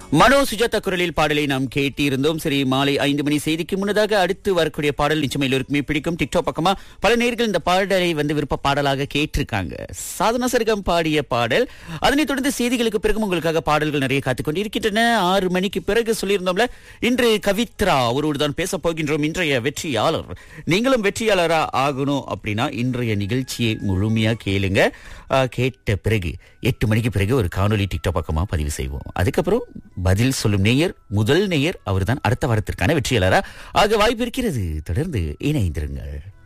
மனோ சுஜாதா குரலில் பாடலை நாம் கேட்டிருந்தோம் சரி மாலை ஐந்து மணி செய்திக்கு முன்னதாக அடுத்து வரக்கூடிய பாடல் நிச்சயம் எல்லோருக்குமே பிடிக்கும் டிக்டாக் பக்கமா பல நேர்கள் இந்த பாடலை வந்து விருப்ப பாடலாக கேட்டிருக்காங்க சாதனா சர்க்கம் பாடிய பாடல் அதனைத் தொடர்ந்து செய்திகளுக்கு பிறகு உங்களுக்காக பாடல்கள் நிறைய காத்துக் கொண்டிருக்கின்றன ஆறு மணிக்கு பிறகு சொல்லியிருந்தோம்ல இன்று கவித்ரா அவரோடு தான் பேச போகின்றோம் இன்றைய வெற்றியாளர் நீங்களும் வெற்றியாளரா ஆகணும் அப்படின்னா இன்றைய நிகழ்ச்சியை முழுமையா கேளுங்க ஆஹ், கேட்ட பிறகு எட்டு மணிக்கு பிறகு ஒரு காணொலி டிக்டாக் பக்கமா பதிவு செய்வோம் அதுக்கப்புறம் பதில் சொல்லும் நேயர் முதல் நேயர் அவர்தான் அடுத்த வாரத்திற்கான வெற்றியாளரா ஆக வாய்ப்பு இருக்கிறது தொடர்ந்து இணைந்திருங்கள்